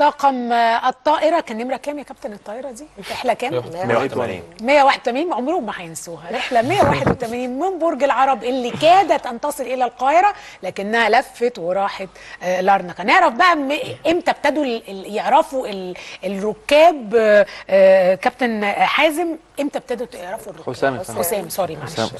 طاقم آه، الطائره كان نمره كام يا كابتن الطائره دي رحله كام 181 181 عمرهم ما هينسوها رحله 181 من برج العرب اللي كادت ان تصل الى القاهره لكنها لفت وراحت آه، لارنكا نعرف بقى م- امتى ابتدوا ال- ال- يعرفوا ال- الركاب آه، آه، كابتن حازم امتى ابتدوا يعرفوا الركاب حسام يا فندم. حسام سوري معلش حسام.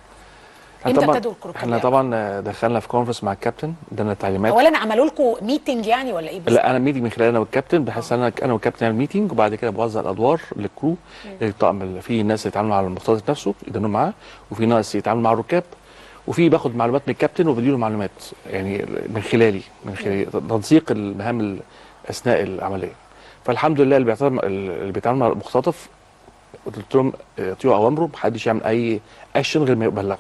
امتى طبعاً- ابتدوا الركاب احنا يعرفوا؟ طبعا دخلنا في كونفرنس مع الكابتن ادانا التعليمات اولا عملوا لكم ميتنج يعني ولا ايه بالظبط؟ لا انا ميتنج من خلال انا والكابتن بحيث انا انا والكابتن نعمل ميتنج وبعد كده بوزع الادوار للكرو للطاقم اللي في ناس يتعاملوا مع المختلط نفسه يدنوا معاه وفي ناس يتعاملوا مع الركاب وفي باخد معلومات من الكابتن وبديله معلومات يعني من خلالي من خلال تنسيق المهام ال- اثناء العمليه فالحمد لله اللي بيعتمد اللي بيتعامل مع المختطف قلت لهم اطيعوا اوامره محدش يعمل اي اكشن غير ما يبلغه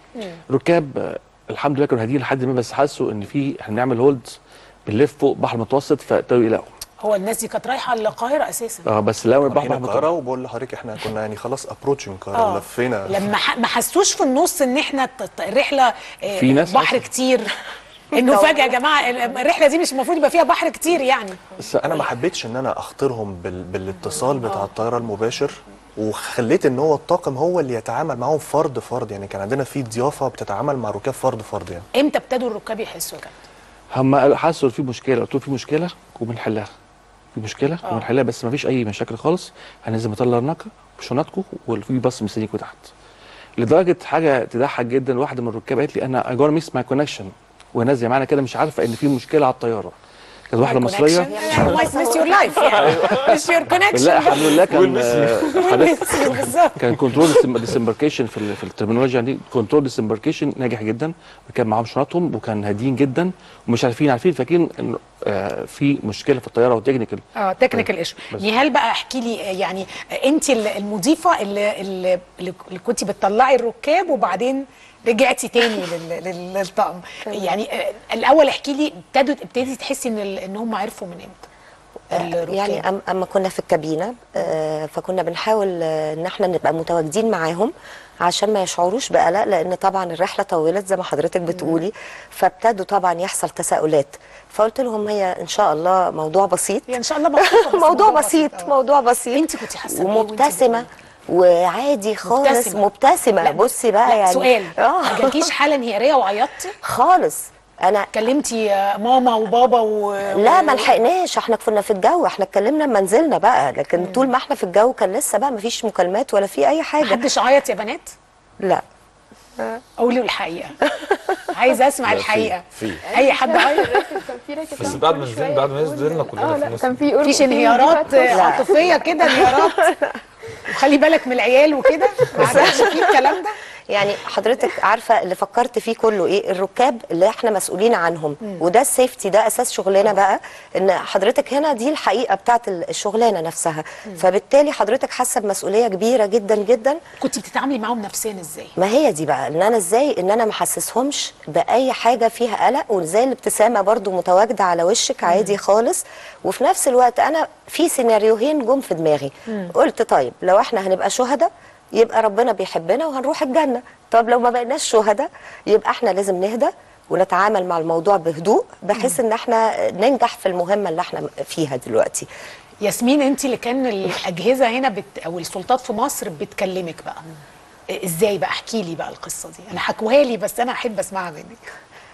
ركاب آه، الحمد لله كانوا هاديين لحد ما بس حسوا ان في هنعمل هولد بنلف فوق بحر المتوسط فابتدوا يلاقوا هو الناس دي كانت رايحه القاهره اساسا اه بس لو البحر رايحين المتوسط القاهره وبقول لحضرتك احنا كنا يعني خلاص ابروتشنج القاهره اه ولفينا لما ح... ما حسوش في النص ان احنا ت- ت- الرحله آه، في ناس بحر حست. كتير انه فجاه يا جماعه ال- الرحله دي مش المفروض يبقى فيها بحر كتير يعني بس انا ما حبيتش ان انا اخطرهم بال... بالاتصال بتاع الطياره المباشر وخليت ان هو الطاقم هو اللي يتعامل معاهم فرد فرد يعني كان عندنا في ضيافه بتتعامل مع الركاب فرد فرد يعني امتى ابتدوا الركاب يحسوا كده هم قالوا- حسوا ان في مشكله قلت لهم في مشكله وبنحلها في مشكله آه. وبنحلها بس ما فيش اي مشاكل خالص هننزل مطلع النقه بشنطكم وفي باص مستنيكوا تحت لدرجه حاجه تضحك جدا واحده من الركاب قالت لي انا اي جونا ميس ماي كونكشن وهي نازله معانا كده مش عارفه ان في مشكله على الطياره كانت واحده مصريه مايس ميس يور لايف يعني مش يور كونكشن لا الحمد لله كان آه، حضرتك بالظبط كان كنترول ديسمبركيشن في ال- في الترمينولوجيا دي كنترول ديسمبركيشن ناجح جدا وكان معاهم شنطهم وكان هاديين جدا ومش عارفين عارفين فاكرين ان آه، في مشكله في الطياره وتكنيكال اه تكنيكال ايشو بس. نهال بقى احكي لي آه، يعني انت المضيفه اللي اللي, اللي كنت بتطلعي الركاب وبعدين رجعتي تاني لل- لل- للطقم يعني آه، الاول احكي لي ابتدوا ابتدي تحسي ان ال- ان هم عرفوا من امتى الركاب يعني أم- اما كنا في الكابينه آه، فكنا بنحاول آه، ان احنا نبقى متواجدين معاهم عشان ما يشعروش بقلق لان طبعا الرحله طولت زي ما حضرتك بتقولي فابتدوا طبعا يحصل تساؤلات فقلت لهم هي ان شاء الله موضوع بسيط هي ان شاء الله مبسوطة بس موضوع بسيط آه. موضوع بسيط انت كنت حاسه بإيه وانت ومبتسمه وعادي خالص مبتسمة. مبتسمه, لا، بصي بقى لا يعني سؤال اه ما جالكيش حاله انهياريه وعيطتي خالص انا كلمتي آه، ماما وبابا و لا ما لحقناش احنا كنا في الجو احنا اتكلمنا لما نزلنا بقى لكن طول ما احنا في الجو كان لسه بقى ما فيش مكالمات ولا في اي حاجه محدش عيط يا بنات لا قولي الحقيقه عايزه اسمع لا، في- الحقيقه في. اي حد عيط كان في راكب بس كان بعد ما كل نزلنا شوية بعد ما يقول- نزلنا كلنا اه في لا النص كان في قرب مفيش كتير، دي انهيارات بقى آه، عاطفيه كده انهيارات وخلي بالك من العيال وكده ما عادش في الكلام ده يعني حضرتك عارفه اللي فكرت فيه كله ايه الركاب اللي احنا مسؤولين عنهم وده السيفتي ده اساس شغلنا بقى ان حضرتك هنا دي الحقيقه بتاعت الشغلانه نفسها فبالتالي حضرتك حاسه بمسؤوليه كبيره جدا جدا كنت بتتعاملي معاهم نفسيا ازاي ما هي دي بقى ان انا ازاي ان انا ما احسسهمش باي حاجه فيها قلق وازاي الابتسامه برضو متواجده على وشك عادي خالص وفي نفس الوقت انا في سيناريوهين جم في دماغي قلت طيب لو احنا هنبقى شهداء يبقى ربنا بيحبنا وهنروح الجنه طب لو ما بقيناش شهداء يبقى احنا لازم نهدى ونتعامل مع الموضوع بهدوء بحيث ان احنا ننجح في المهمه اللي احنا فيها دلوقتي ياسمين انت اللي كان الاجهزه هنا بت... او السلطات في مصر بتكلمك بقى ازاي بقى احكي لي بقى القصه دي انا حكوها لي بس انا احب اسمعها منك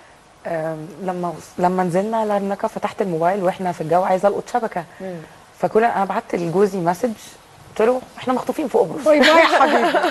آم، لما لما نزلنا لارنكا فتحت الموبايل واحنا في الجو عايزه القط شبكه فكنا انا بعت لجوزي مسج قلت له احنا مخطوفين في قبرص باي باي يا حبيبي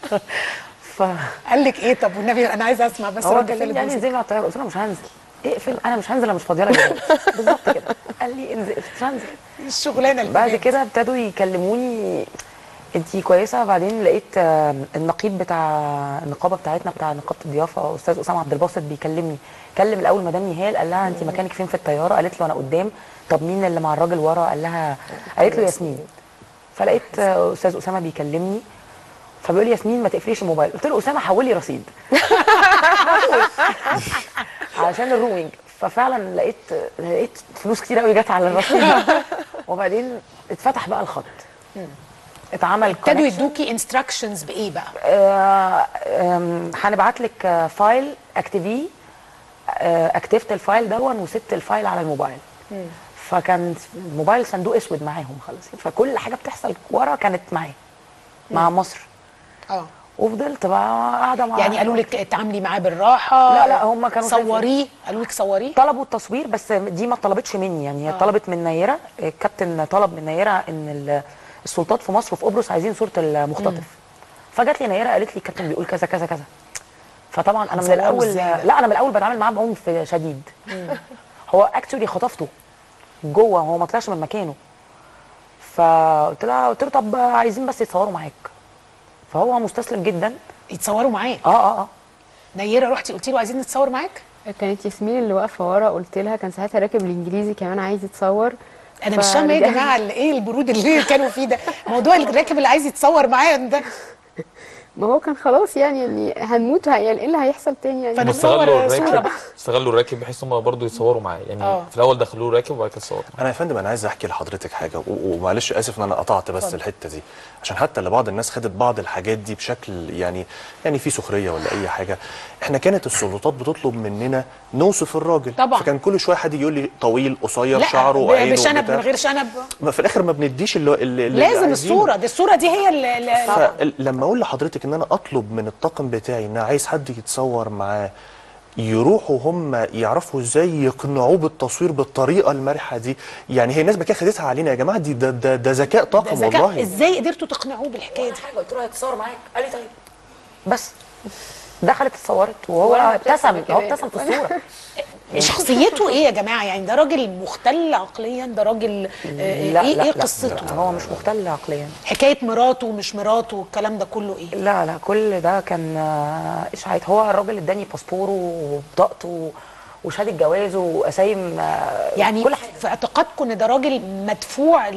ف قال لك ايه طب والنبي انا عايزه اسمع بس هو رد كان فعل يعني جوزك. زي ما الطياره قلت له مش هنزل اقفل انا مش هنزل انا مش فاضيه لك دلوقتي. بالظبط كده قال لي انزل مش هنزل الشغلانه اللي بعد هناك. كده ابتدوا يكلموني انتي كويسه بعدين لقيت آم، النقيب بتاع النقابه بتاعتنا بتاع نقابه الضيافه استاذ اسامه عبد الباسط بيكلمني كلم الاول مدام نهال قال لها انت مكانك فين في الطياره قالت له انا قدام طب مين اللي مع الراجل ورا قال لها قالت له ياسمين فلقيت آه، استاذ اسامه بيكلمني فبيقول لي ياسمين ما تقفليش الموبايل قلت له اسامه حول لي رصيد عشان الرومينج ففعلا لقيت لقيت فلوس كتير قوي جت على الرصيد وبعدين اتفتح بقى الخط اتعمل ابتدوا connection. يدوكي انستراكشنز بايه بقى آه، آم، هنبعت لك آه، فايل اكتبيه آه، اكتفت الفايل دون وسبت الفايل على الموبايل فكان الموبايل صندوق اسود معاهم خلاص فكل حاجه بتحصل ورا كانت معايا مع مصر اه وفضلت بقى قاعده مع يعني قالوا لك اتعاملي معاه بالراحه لا، لا، هم كانوا شايفين. صوريه قالوا لك صوريه طلبوا التصوير بس دي ما طلبتش مني يعني هي طلبت من نيره الكابتن طلب من نيره ان ال- السلطات في مصر وفي قبرص عايزين صوره المختطف فجت لي نيره قالت لي الكابتن بيقول كذا كذا كذا فطبعا انا من هتصوره الاول إزاي ده؟ لا انا من الاول بتعامل معاه بعنف شديد هو اكشولي خطفته جوه هو ما طلعش من مكانه فقلت لها قلت له طب عايزين بس يتصوروا معاك فهو مستسلم جدا يتصوروا معاه اه اه اه نيره رحتي قلتي له عايزين نتصور معاك كانت ياسمين اللي واقفه ورا قلت لها كان ساعتها راكب الانجليزي كمان عايز يتصور انا مش فاهمه ايه يا فرجعنا- جماعه ال- ايه البرود اللي كانوا فيه ده موضوع الراكب اللي عايز يتصور معايا ده ما هو كان خلاص يعني يعني هنموت ه- يعني ايه اللي هيحصل تاني يعني فأنا واستغلوا بصور صورة الراكب بقى. استغلوا الراكب بحيث هم برضه يتصوروا معاه يعني آه. في الاول دخلوه راكب وبعد كده صوروا انا يا فندم انا عايز احكي لحضرتك حاجه و- ومعلش اسف ان انا قطعت بس الحته دي عشان حتى لبعض الناس خدت بعض الحاجات دي بشكل يعني يعني في سخريه ولا اي حاجه احنا كانت السلطات بتطلب مننا نوصف الراجل طبعا. فكان كل شويه حد يقول لي طويل قصير لا شعره ب- وعينه بشنب وبتاع. من غير شنب ما في الاخر ما بنديش اللي, اللي اللي لازم عايزينه. الصوره دي الصوره دي هي اللي اللي- فلما اقول لحضرتك ان انا اطلب من الطاقم بتاعي ان أنا عايز حد يتصور معاه يروحوا هم يعرفوا ازاي يقنعوه بالتصوير بالطريقه المرحه دي يعني هي الناس بقى كده خدتها علينا يا جماعه دي ده ده, ده ذكاء ده طاقم ذكاء والله ازاي قدرتوا تقنعوه بالحكايه دي حاجه قلت له هيتصور معاك قال لي طيب بس دخلت اتصورت وهو وأنا ابتسم ابتسم هو كمان. ابتسم في الصوره شخصيته ايه يا جماعه يعني ده راجل مختل عقليا ده راجل آه، لا ايه لا ايه لا، قصته لا، هو مش مختل عقليا حكايه مراته ومش مراته والكلام ده كله ايه لا لا كل ده كان آه، اشاعات هو الراجل اداني باسبوره وبطاقته وشهاده جوازه وقسايم آه، يعني كل حاجه في اعتقادكم ان ده راجل مدفوع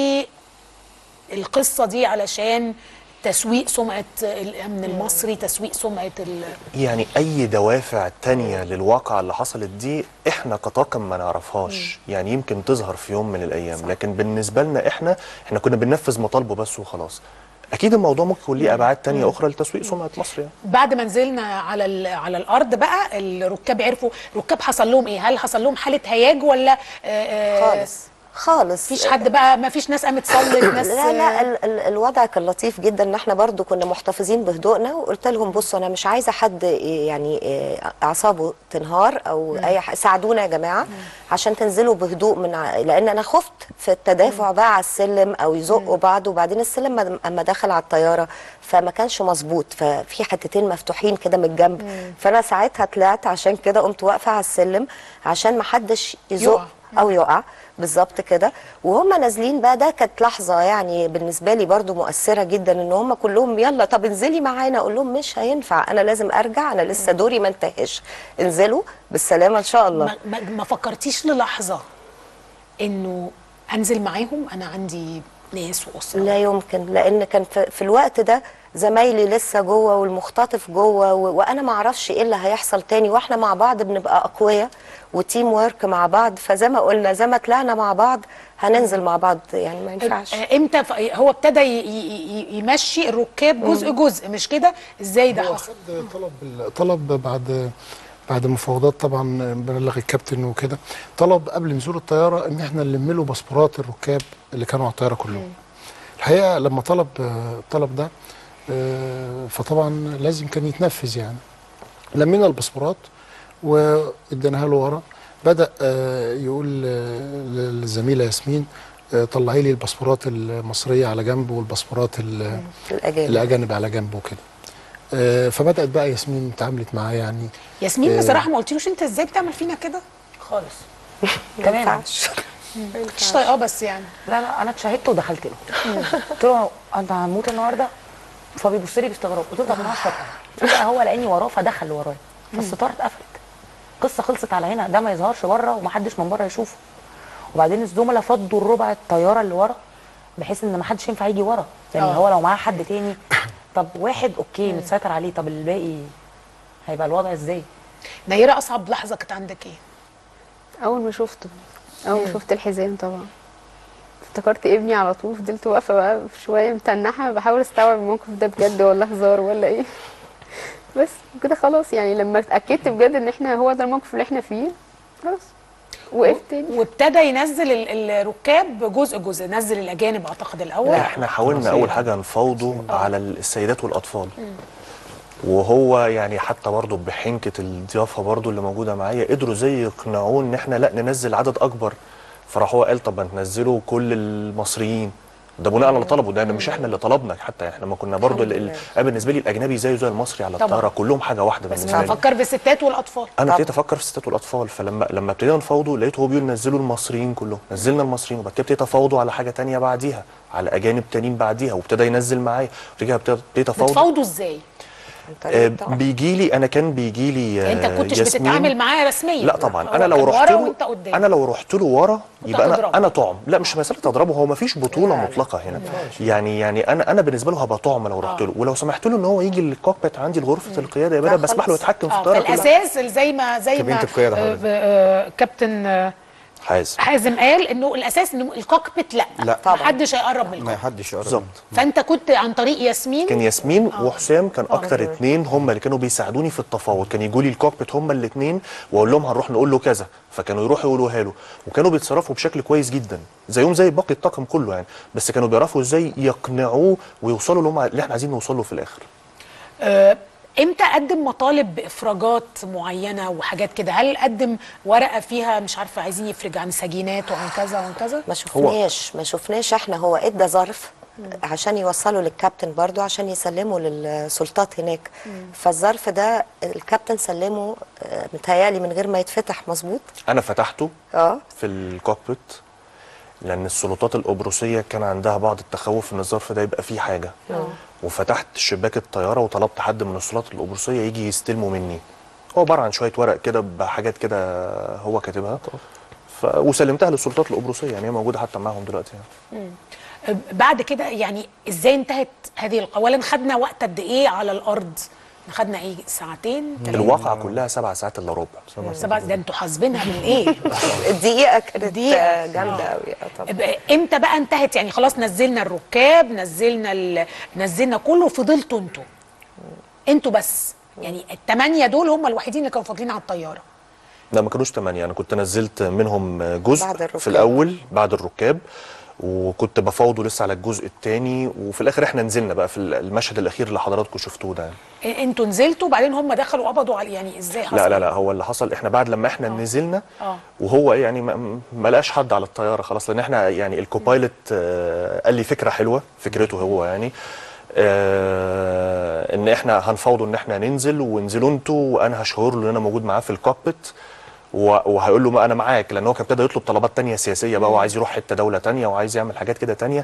للقصه دي علشان تسويق سمعه الامن المصري تسويق سمعه ال... يعني اي دوافع تانية للواقعة اللي حصلت دي احنا كطاقم ما نعرفهاش يعني يمكن تظهر في يوم من الايام لكن بالنسبة لنا احنا احنا كنا بننفذ مطالبه بس وخلاص اكيد الموضوع ممكن يكون ليه ابعاد تانية اخرى لتسويق سمعة مصر يعني بعد ما نزلنا على ال- على الارض بقى الركاب عرفوا الركاب حصل لهم ايه هل حصل لهم حاله هياج ولا آه، آه، خالص خالص مفيش حد بقى ما فيش ناس قامت تصلت ناس لا لا ال ال الوضع كان لطيف جدا ان احنا برضو كنا محتفظين بهدوءنا وقلت لهم بصوا انا مش عايزه حد ي- يعني إيه اعصابه تنهار او اي حاجه ساعدونا يا جماعه عشان تنزلوا بهدوء من ع- لان انا خفت في التدافع بقى على السلم او يزقوا بعض وبعدين السلم ما- اما دخل على الطياره فما كانش مظبوط ففي حتتين مفتوحين كده من الجنب فانا ساعتها طلعت عشان كده قمت واقفه على السلم عشان ما حدش يزق يقع. او يقع بالظبط كده وهم نازلين بقى ده كانت لحظه يعني بالنسبه لي برضو مؤثره جدا ان هم كلهم يلا طب انزلي معانا اقول لهم مش هينفع انا لازم ارجع انا لسه دوري ما انتهاش انزلوا بالسلامه ان شاء الله ما, ما, ما فكرتيش للحظه انه انزل معاهم انا عندي ناس واسره لا يمكن لان كان في, في الوقت ده زمايلي لسه جوه والمختطف جوه و... وانا ما اعرفش ايه اللي هيحصل تاني واحنا مع بعض بنبقى اقوياء وتيم وورك مع بعض فزي ما قلنا زي ما طلعنا مع بعض هننزل مع بعض يعني ما ينفعش آه، امتى ف- هو ابتدى ي- ي- ي- يمشي الركاب جزء جزء مش كده ازاي ده هو حصل خد طلب طلب بعد بعد مفاوضات طبعا بلغ الكابتن وكده طلب قبل نزول الطياره ان احنا نلم له باسبورات الركاب اللي كانوا على الطياره كلهم الحقيقه لما طلب الطلب ده آه، فطبعا لازم كان يتنفذ يعني لمينا الباسبورات واديناها له ورا بدا آه، يقول آه، للزميله ياسمين آه، طلعي لي الباسبورات المصريه على جنب والباسبورات ال- الاجانب الاجانب على جنب وكده آه، فبدات بقى ياسمين اتعاملت معاه يعني ياسمين آه. بصراحه ما قلتلوش انت ازاي بتعمل فينا كده خالص ما تماما ينفعش مش طايقاه بس يعني لا لا انا اتشهدت ودخلت له قلت له انت هنموت النهارده فبيبص لي باستغراب قلت له طب انا هشرب فجاه هو لقاني وراه فدخل ورايا فالستاره اتقفلت القصه خلصت على هنا ده ما يظهرش بره ومحدش من بره يشوفه وبعدين الزملاء فضوا الربع الطياره اللي ورا بحيث ان محدش ينفع يجي ورا لان آه. هو لو معاه حد تاني طب واحد اوكي متسيطر عليه طب الباقي هيبقى الوضع ازاي نيره اصعب لحظه كانت عندك ايه اول ما شفته اول ما شفت الحزام طبعا افتكرت ابني على طول فضلت واقفه بقى شويه متنحه بحاول استوعب الموقف ده بجد ولا هزار ولا ايه بس كده خلاص يعني لما اتاكدت بجد ان احنا هو ده الموقف اللي احنا فيه خلاص وقفت تاني وابتدى ينزل ال- الركاب جزء جزء نزل الاجانب اعتقد الاول احنا حاولنا اول حاجه نفاوضه على السيدات والاطفال وهو يعني حتى برضه بحنكه الضيافه برضه اللي موجوده معايا قدروا زي يقنعوه ان احنا لا ننزل عدد اكبر فراح هو قال طب ما تنزلوا كل المصريين ده بناء على طلبه ده مش احنا اللي طلبنا حتى احنا ما كنا برضه ال- ال- أنا بالنسبه لي الاجنبي زيه زي المصري على طبعا. الطياره كلهم حاجه واحده بس بالنسبه لي بفكر بالستات والاطفال انا ابتديت افكر في الستات والاطفال فلما لما ابتدينا نفاوضه لقيته هو بيقول نزلوا المصريين كلهم نزلنا المصريين وبعد كده ابتديت افاوضه على حاجه تانية بعديها على اجانب تانيين بعديها وابتدى ينزل معايا ورجع ابتديت افاوضه بتفاوضوا ازاي؟ عن طريق آه الطعام. بيجي لي انا كان بيجي لي يعني انت آه، كنتش ياسمين. بتتعامل معاه رسميا لا طبعا هو انا لو كان رحت ورا له وانت قدام انا لو رحت له ورا يبقى انا هتضربه. انا طعم لا مش مساله اضربه هو ما فيش بطوله مطلقه هنا يعني يعني انا انا بالنسبه له هبقى طعم لو رحت له ولو سمحت له ان هو يجي الكوكبيت عندي لغرفه القياده يبقى لا انا بسمح له خلاص. يتحكم في اه الطياره كلها فالاساس زي ما زي كابينة ما القيادة آه، حضرتك. آه، كابتن آه، حازم حازم قال انه الاساس انه الكوكبيت لا لا. طبعا محدش هيقرب من ما الكوكبيت حدش يقرب بالظبط فانت كنت عن طريق ياسمين كان ياسمين وحسام كان اكتر اتنين هم اللي كانوا بيساعدوني في التفاوض كان يجوا لي الكوكبيت هم الاتنين واقول لهم هنروح نقول له كذا فكانوا يروحوا يقولوها له وكانوا بيتصرفوا بشكل كويس جدا زيهم زي باقي الطاقم كله يعني بس كانوا بيعرفوا ازاي يقنعوه ويوصلوا اللي هم اللي احنا عايزين نوصل له في الاخر آه، امتى قدم مطالب بافراجات معينه وحاجات كده هل قدم ورقه فيها مش عارفه عايزين يفرج عن سجينات وعن كذا وعن كذا ما شفناش ما شفناش احنا هو ادى ظرف عشان يوصله للكابتن برضو عشان يسلمه للسلطات هناك فالظرف ده الكابتن سلمه آه، متهيألي من غير ما يتفتح مظبوط انا فتحته اه في الكوكبيت لان السلطات القبرصيه كان عندها بعض التخوف ان الظرف ده يبقى فيه حاجه وفتحت شباك الطياره وطلبت حد من السلطات القبرصيه يجي يستلمه مني هو عباره عن شويه ورق كده بحاجات كده هو كاتبها ف... وسلمتها للسلطات القبرصيه يعني هي موجوده حتى معاهم دلوقتي يعني. آه، بعد كده يعني ازاي انتهت هذه الق- اولا خدنا وقت قد ايه على الارض خدنا ايه ساعتين ثلاثة؟ الواقعه كلها سبع ساعات الا ربع سبع ده انتوا حاسبينها من ايه الدقيقه كانت دقيقة. آه، جامده قوي اه طبعا بقى- امتى بقى انتهت يعني خلاص نزلنا الركاب نزلنا ال... نزلنا كله فضلتوا انتوا انتوا بس يعني الثمانيه دول هم الوحيدين اللي كانوا فاضلين على الطياره لا ما كانوش ثمانية أنا كنت نزلت منهم جزء بعد الركاب. في الأول بعد الركاب وكنت بفاوضه لسه على الجزء الثاني وفي الآخر إحنا نزلنا بقى في المشهد الأخير اللي حضراتكم شفتوه ده يعني. إ- انتوا نزلتوا وبعدين هم دخلوا قبضوا على يعني ازاي حصل لا لا لا هو اللي حصل إحنا بعد لما إحنا نزلنا اه وهو إيه يعني ما, ما لقاش حد على الطيارة خلاص لأن إحنا يعني الكوبايلوت آه قال لي فكرة حلوة فكرته هو يعني آه ان احنا هنفاوضه ان احنا ننزل وانزلوا انتوا وانا هشاور له ان انا موجود معاه في الكوكبيت و- وهيقول له ما انا معاك لان هو كان ابتدى يطلب طلبات تانية سياسيه بقى وعايز يروح حته دوله تانية وعايز يعمل حاجات كده تانية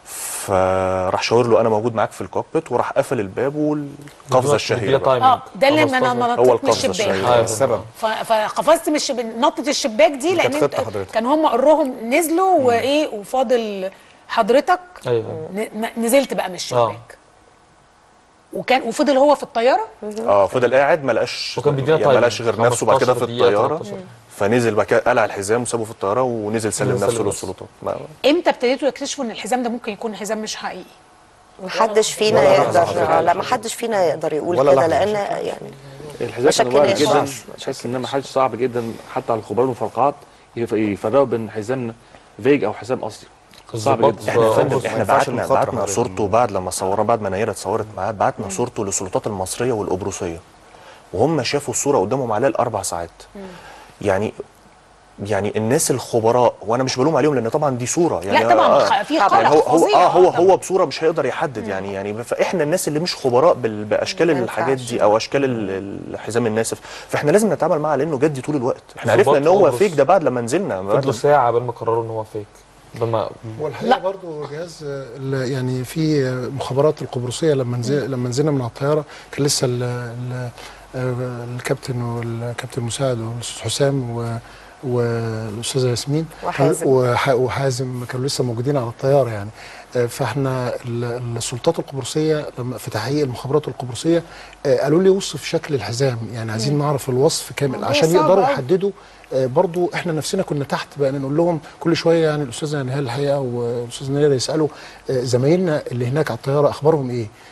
فراح شاور له انا موجود معاك في الكوكبيت وراح قفل الباب والقفزه الشهيره بقى. اه ده اللي ما انا ما هو نطيت من القفزة الشباك الشهيرة. أيوة. السبب ف- فقفزت من الشباك نطت الشباك دي لان كانت انت خطة حضرتك. كان هم قرهم نزلوا وايه وفاضل حضرتك ايوه ن- ن- نزلت بقى من الشباك وكان وفضل هو في الطياره اه فضل قاعد ما لقاش وكان بيدينا يعني ما تايم. لقاش غير نفسه بعد كده في 15 دقيقة، الطياره 13. فنزل بعد كده قلع الحزام وسابه في الطياره ونزل سلم نزل نفسه سلم للسلطات ما- امتى ابتديتوا تكتشفوا ان الحزام ده ممكن يكون حزام مش حقيقي محدش فينا ولا يقدر لحظة آه، لا محدش فينا يقدر يقول ولا كده لحظة. لان يعني الحذاء كان مشاكل وارد جدا إشراف. تحس ان حاجه صعب جدا حتى على الخبراء والمفرقعات يف- يفرقوا بين حزام فيج او حزام اصلي صعب الضباط جدا احنا يا آه، فندم بص، احنا ما ينفعش بعتنا المخاطرة بعتنا حضرتك. صورته بعد لما صورها بعد ما نيره اتصورت معاه بعتنا صورته للسلطات المصريه والقبرصيه وهم شافوا الصوره قدامهم عليها الاربع ساعات يعني يعني الناس الخبراء وانا مش بلوم عليهم لان طبعا دي صوره يعني لا طبعا آه خ- في يعني قلق هو هو فظيع اه هو طبعاً. هو بصوره مش هيقدر يحدد يعني يعني فاحنا الناس اللي مش خبراء بال- باشكال ما الحاجات ينفعش. دي او اشكال ال- الحزام الناسف فاحنا لازم نتعامل معاه لانه جدي طول الوقت احنا ظباط عرفنا ان هو قبرص. فيك ده بعد لما نزلنا بعد فضلوا لما- ساعه قبل ما قرروا ان هو فيك لما والحقيقه برضو جهاز ال- يعني في مخابرات القبرصيه لما نزل لما نزلنا من على الطياره كان لسه ال ال الكابتن والكابتن المساعد والاستاذ حسام و والاستاذه ياسمين وحازم. وح- وحازم كانوا لسه موجودين على الطياره يعني آه، فاحنا ال- السلطات القبرصيه لما في تحقيق المخابرات القبرصيه آه، قالوا لي وصف شكل الحزام يعني عايزين نعرف الوصف كامل موضوع عشان صعب يقدروا أوي. يحددوا آه، برضو احنا نفسنا كنا تحت بقى نقول لهم كل شويه يعني الاستاذه نهال الحقيقه والاستاذ نير يسالوا آه، زمايلنا اللي هناك على الطياره اخبارهم ايه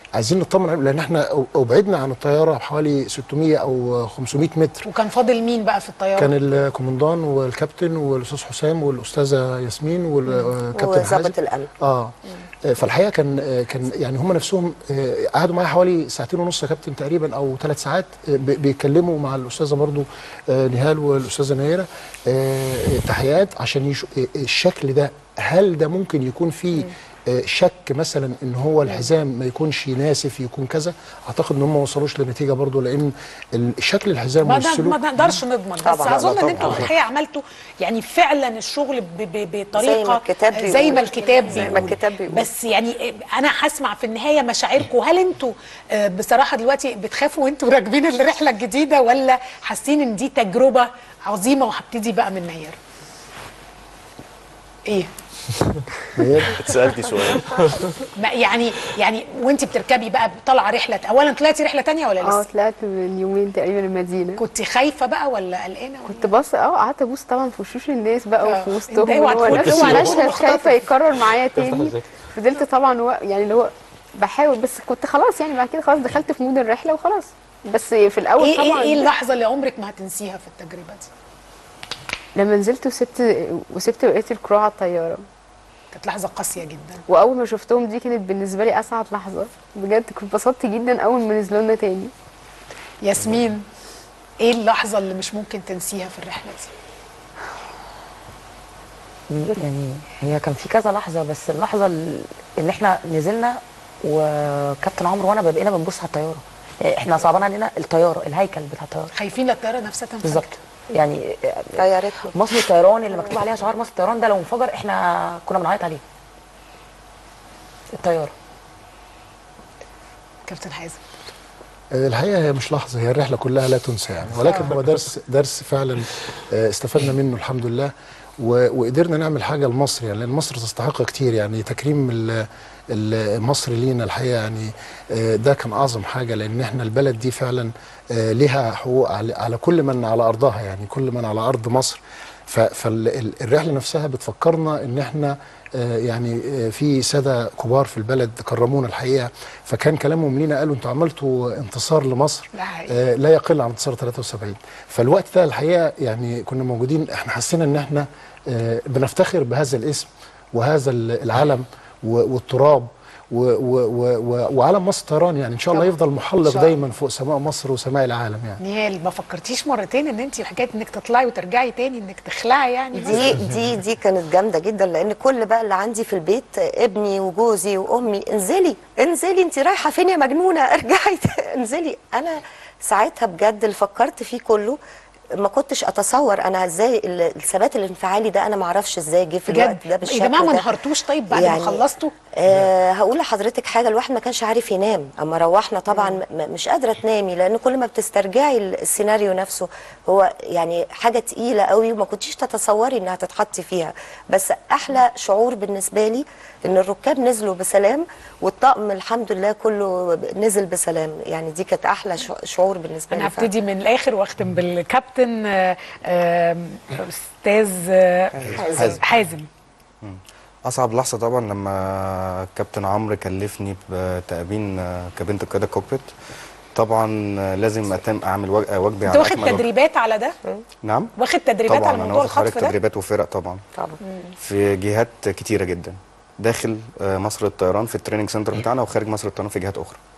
عايزين نطمن عليهم لان احنا أو- ابعدنا عن الطياره بحوالي 600 او 500 متر وكان فاضل مين بقى في الطياره كان الكومندان والكابتن والاستاذ حسام والاستاذه ياسمين والكابتن حازم وظابط الامن اه آه، فالحقيقه كان آه، كان يعني هم نفسهم آه، قعدوا معايا حوالي ساعتين ونص يا كابتن تقريبا او ثلاث ساعات آه، ب- بيتكلموا مع الاستاذه برضو آه، نهال والاستاذه نيره آه، تحيات عشان يشو آه، الشكل ده هل ده ممكن يكون فيه آه، شك مثلا ان هو الحزام ما يكونش ناسف يكون كذا اعتقد ان هم ما وصلوش لنتيجه برضو لان ال- شكل الحزام ما, ده والسلوك ما نقدرش نضمن بس طبعاً. اظن لا، ان انتوا طبعاً. الحقيقه عملتوا يعني فعلا الشغل ب- ب- بطريقه زي ما الكتاب زي بيقول. ما الكتاب زي ما بيقول. الكتاب بيقول. بس يعني انا هسمع في النهايه مشاعركم هل انتوا آه، بصراحه دلوقتي بتخافوا وانتوا راكبين الرحله الجديده ولا حاسين ان دي تجربه عظيمه وهبتدي بقى من نير ايه اتسالتي سؤال ما يعني يعني وانت بتركبي بقى طالعه رحله اولا طلعتي رحله تانية ولا اه لسه طلعت من يومين تقريبا المدينه كنت خايفه بقى ولا قلقانه ولا كنت بص اه قعدت ابص طبعا في وشوش الناس بقى آه. وفي انت وسطهم اوعى اللي هو تكون- نفس اوعى تكون المشهد مختطف. خايفه يتكرر معايا تاني الذاكرة. فضلت طبعا و... يعني اللي هو بحاول بس كنت خلاص يعني بعد كده خلاص دخلت في مود الرحله وخلاص بس في الاول ايه ايه طبعا ايه اللحظه اللي عمرك ما هتنسيها في التجربه دي لما نزلت وسبت وسبت بقيه الكرو على الطياره كانت لحظه قاسيه جدا واول ما شفتهم دي كانت بالنسبه لي اسعد لحظه بجد كنت اتبسطت جدا اول ما نزلوا لنا تاني ياسمين ايه اللحظه اللي مش ممكن تنسيها في الرحله دي يعني هي كان في كذا لحظه بس اللحظه ال- اللي احنا نزلنا وكابتن عمرو وانا بقينا بنبص على الطياره احنا صعبان علينا الطياره الهيكل بتاع الطياره خايفين الطياره نفسها تنفجر بالظبط يعني طيارتنا مصر الطيران اللي مكتوب عليها شعار مصر الطيران ده لو انفجر احنا كنا بنعيط عليه الطياره كابتن حازم آه، الحقيقه هي مش لحظه هي الرحله كلها لا تنسى يعني ولكن هو درس درس فعلا آه، استفدنا منه الحمد لله و- وقدرنا نعمل حاجه لمصر يعني لان مصر تستحق كتير يعني تكريم ال- ال- مصر لينا الحقيقه يعني آه، ده كان اعظم حاجه لان احنا البلد دي فعلا آه، لها حقوق على على كل من على ارضها يعني كل من على ارض مصر فالرحله نفسها بتفكرنا ان احنا آه، يعني آه، في ساده كبار في البلد كرمونا الحقيقه فكان كلامهم لينا قالوا انتوا عملتوا انتصار لمصر ده حقيقي. آه، لا يقل عن انتصار 73 فالوقت ده الحقيقه يعني كنا موجودين احنا حسينا ان احنا آه، بنفتخر بهذا الاسم وهذا ال- العلم و- والتراب و- و- و- و- وعلم مصر طيران يعني ان شاء الله طبعا. يفضل إن محلق شاء دايما فوق سماء مصر وسماء العالم يعني نهال ما فكرتيش مرتين ان انت حكايه انك تطلعي وترجعي تاني انك تخلعي يعني دي دي دي كانت جامده جدا لان كل بقى اللي عندي في البيت ابني وجوزي وامي انزلي انزلي انت رايحه فين يا مجنونه ارجعي انزلي انا ساعتها بجد اللي فكرت فيه كله ما كنتش اتصور انا ازاي ال- الثبات الانفعالي ده انا ما اعرفش ازاي جه في الوقت بجد ده بالشكل يا جماعه ما ده. انهارتوش طيب بعد ما يعني خلصتوا أه هقول لحضرتك حاجه الواحد ما كانش عارف ينام اما روحنا طبعا م- م- مش قادره تنامي لان كل ما بتسترجعي ال- السيناريو نفسه هو يعني حاجه تقيله قوي وما كنتيش تتصوري انها تتحطي فيها بس احلى شعور بالنسبه لي ان الركاب نزلوا بسلام والطقم الحمد لله كله نزل بسلام يعني دي كانت احلى شع- شعور بالنسبه انا لي فعلاً. هبتدي من الاخر واختم بالكابتن آه، آم، استاذ آه، حازم. حازم اصعب لحظه طبعا لما كابتن عمرو كلفني بتأمين كابينه القياده الكوكبيت طبعا لازم اتم اعمل واج- واجبي انت على واخد أكمل وجه. تدريبات على ده نعم واخد تدريبات طبعا على انا موضوع واخد حضرتك الخطف ده تدريبات وفرق طبعا طبعا في جهات كتيره جدا داخل آه، مصر الطيران في التريننج سنتر بتاعنا وخارج مصر الطيران في جهات اخرى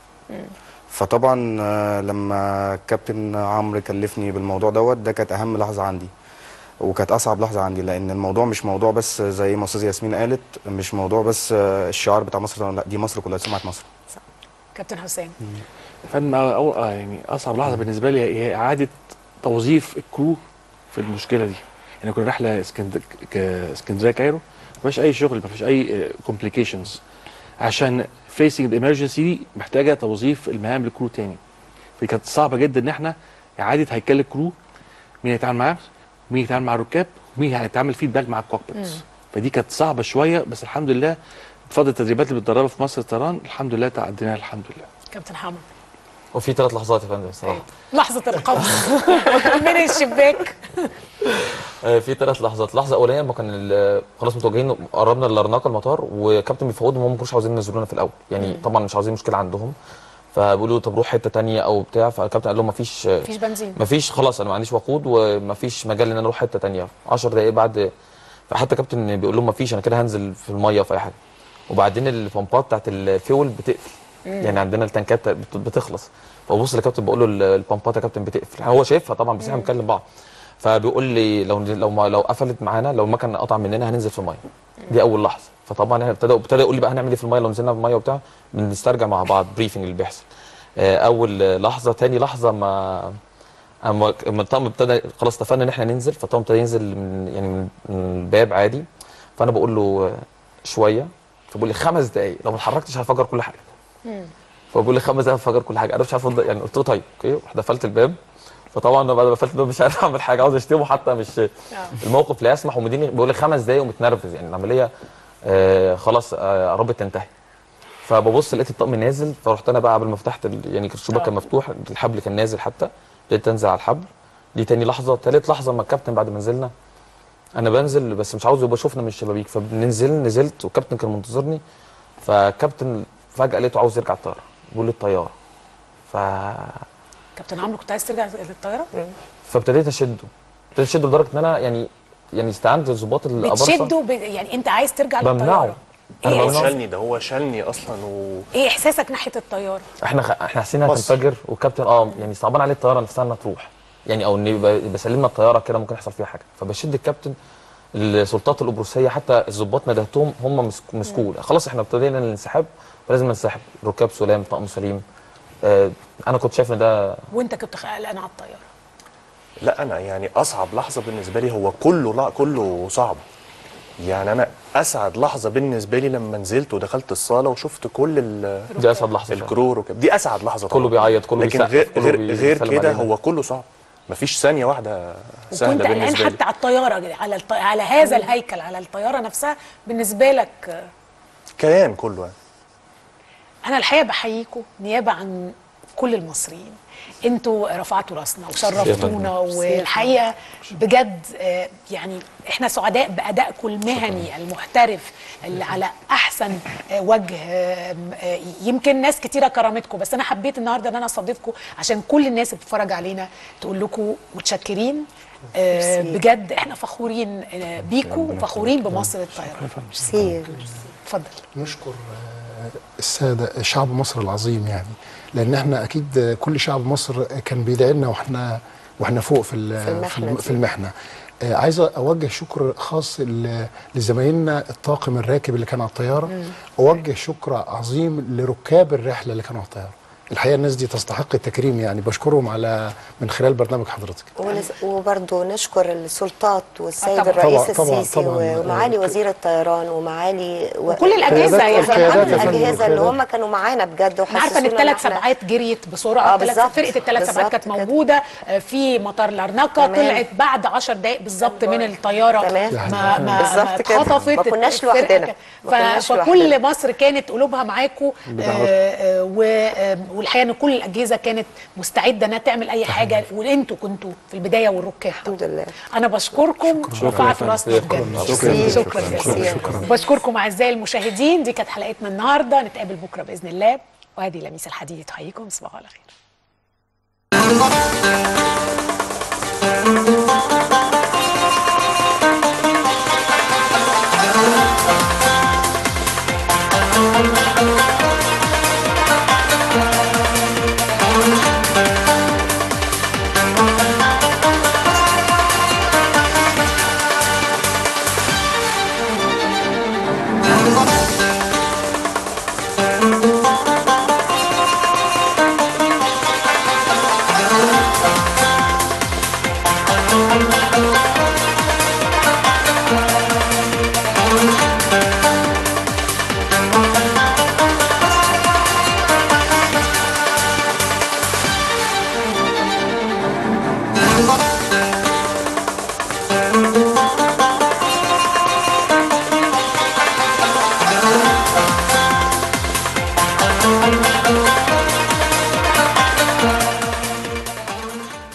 فطبعا آه، لما كابتن عمرو كلفني بالموضوع دوت ده كانت اهم لحظه عندي وكانت اصعب لحظه عندي لان الموضوع مش موضوع بس زي ما استاذه ياسمين قالت مش موضوع بس آه، الشعار بتاع مصر الطيران لا دي مصر كلها سمعه مصر كابتن حسام فن أو آه يعني اصعب لحظه بالنسبه لي هي اعاده توظيف الكرو في المشكله دي يعني كنا رحله اسكند... ك- اسكندريه كايرو ما فيش اي شغل ما فيش اي كومبليكيشنز عشان فيسنج الامرجنسي دي محتاجه توظيف المهام للكرو تاني فكانت صعبه جدا ان احنا اعاده هيكل الكرو مين هيتعامل معاه مين هيتعامل مع الركاب ومين هيتعامل فيدباك مع الكوكبيتس فدي كانت صعبه شويه بس الحمد لله بفضل التدريبات اللي بتدربها في مصر الطيران الحمد لله تعديناها الحمد لله كابتن حمد وفي ثلاث لحظات يا فندم الصراحه لحظه القبض من الشباك آه، في ثلاث لحظات لحظه اولانيه لما كان ال- خلاص متوجهين قربنا للرناقه المطار وكابتن بيفوضهم هم ما كانوش عاوزين ينزلونا في الاول يعني طبعا مش عاوزين مشكله عندهم فبيقولوا طب روح حته تانية او بتاع فالكابتن قال لهم مفيش مفيش بنزين مفيش خلاص انا ما عنديش وقود ومفيش مجال ان انا اروح حته تانية 10 دقائق بعد فحتى كابتن بيقول لهم مفيش انا كده هنزل في الميه في اي حاجه وبعدين البمبات بتاعت الفيول بتقفل يعني عندنا التنكات بت- بتخلص فببص للكابتن بقول له ال- البمبات يا كابتن بتقفل هو شايفها طبعا بس احنا بنكلم بعض فبيقول لي لو لو ما لو قفلت معانا لو المكن قطع مننا هننزل في الميه دي اول لحظه فطبعا احنا ابتدى ابتدى يقول لي بقى هنعمل ايه في الميه لو نزلنا في الميه وبتاع بنسترجع مع بعض بريفنج اللي بيحصل آه، اول لحظه تاني لحظه ما اما اما الطقم ابتدى خلاص اتفقنا ان احنا ننزل فالطقم ابتدى ينزل من يعني من من الباب عادي فانا بقول له آه، شويه فبقول لي خمس دقائق لو ما اتحركتش هفجر كل حاجه فبقول لي خمس دقائق هفجر كل حاجه انا مش عارف أفضل- يعني قلت له طيب اوكي رحت قفلت الباب فطبعا انا بعد ما قفلت الباب مش عارف اعمل حاجه عاوز اشتمه حتى مش الموقف لا يسمح ومديني بيقول لي خمس دقائق ومتنرفز يعني العمليه آه خلاص آه قربت تنتهي فببص لقيت الطقم نازل فرحت انا بقى قبل ما فتحت ال- يعني الشباك كان مفتوح الحبل كان نازل حتى ابتديت انزل على الحبل دي تاني لحظه تالت لحظه ما الكابتن بعد ما نزلنا انا بنزل بس مش عاوز يبقى شوفنا من الشبابيك فبننزل نزلت والكابتن كان منتظرني فالكابتن فجاه لقيته عاوز يرجع الطياره بيقول لي الطياره ف كابتن عمرو كنت عايز ترجع للطياره فابتديت اشده ابتديت اشده لدرجه ان انا يعني يعني استعنت ضباط الابرصه بتشده ب... يعني انت عايز ترجع بمنعه للطياره انا إيه هو بمنعه شالني ده هو شالني اصلا و ايه احساسك ناحيه الطياره احنا خ... احنا حاسين انها مصر. تنفجر والكابتن اه يعني صعبان عليه الطياره نفسها انها تروح يعني او ان يبقى يبقى سلمنا الطياره كده ممكن يحصل فيها حاجه فبشد الكابتن السلطات القبرصيه حتى الضباط ندهتهم هم مسك- مسكوه خلاص احنا ابتدينا الانسحاب فلازم ننسحب ركاب سلام طقم سليم آه انا كنت شايف ان ده وانت كنت قلقان على الطياره لا انا يعني اصعب لحظه بالنسبه لي هو كله لا كله صعب يعني انا اسعد لحظه بالنسبه لي لما نزلت ودخلت الصاله وشفت كل ال- دي اسعد لحظه فعلا. الكرو ركاب دي اسعد لحظه كله طبعاً. بيعيط كله لكن بيسقف غير كله غير غير بيسلم كده علينا. هو كله صعب مفيش ثانيه واحده سهله وكنت قلقان بالنسبه لي حتى على الطياره على الط... على هذا الهيكل على الطياره نفسها بالنسبه لك آه، كيان كله يعني انا الحقيقه بحييكم نيابه عن كل المصريين انتوا رفعتوا راسنا وشرفتونا والحقيقه بجد آه، يعني احنا سعداء بادائكم المهني المحترف اللي على احسن آه، وجه آه، آه، يمكن ناس كتيره كرمتكم بس انا حبيت النهارده ان انا استضيفكم عشان كل الناس اللي بتتفرج علينا تقول لكم متشكرين آه، بجد احنا فخورين آه، بيكم وفخورين بمصر الطيران ميرسي اتفضل نشكر آه، الساده شعب مصر العظيم يعني لان احنا اكيد آه، كل شعب مصر كان بيدعي لنا واحنا واحنا فوق في ال- في المحنة في الم- دي. في المحنه آه، عايز اوجه شكر خاص ل- لزمايلنا الطاقم الراكب اللي كان على الطياره اوجه شكر عظيم لركاب الرحله اللي كانوا على الطياره الحقيقه الناس دي تستحق التكريم يعني بشكرهم على من خلال برنامج حضرتك ونس- وبرضه نشكر السلطات والسيد طبعاً. الرئيس طبعاً- طبعاً- السيسي طبعاً. ومعالي وزير الطيران ومعالي و... وكل الأجهزة القيادات- يعني. القيادات يا فندم، الاجهزه اللي القيادات. هم كانوا معانا بجد انا عارفه ان وحسسونا الثلاث إحنا- سبعات جريت بسرعه آه، الثلاث بالظبط. فرقه الثلاث سبعات بالظبط كانت كده. موجوده آه، في مطار لارناكا تمام. طلعت بعد 10 دقائق بالظبط من الطياره تمام. ما ما ما بالظبط كده. اتخطفت ما كناش الفرقة لوحدنا. كانت- ما كناش ف- فكل لوحدنا. مصر كانت قلوبها معاكم والحقيقه ان كل الاجهزه كانت مستعده انها تعمل اي حاجه وانتوا كنتوا في البدايه والركاب الحمد لله انا بشكركم رفعتوا راسنا بجد شكراً. شكرا شكراً. جزيلا بشكركم اعزائي المشاهدين دي كانت حلقتنا النهارده نتقابل بكره باذن الله وهذه لميس الحديد تحييكم صباح على خير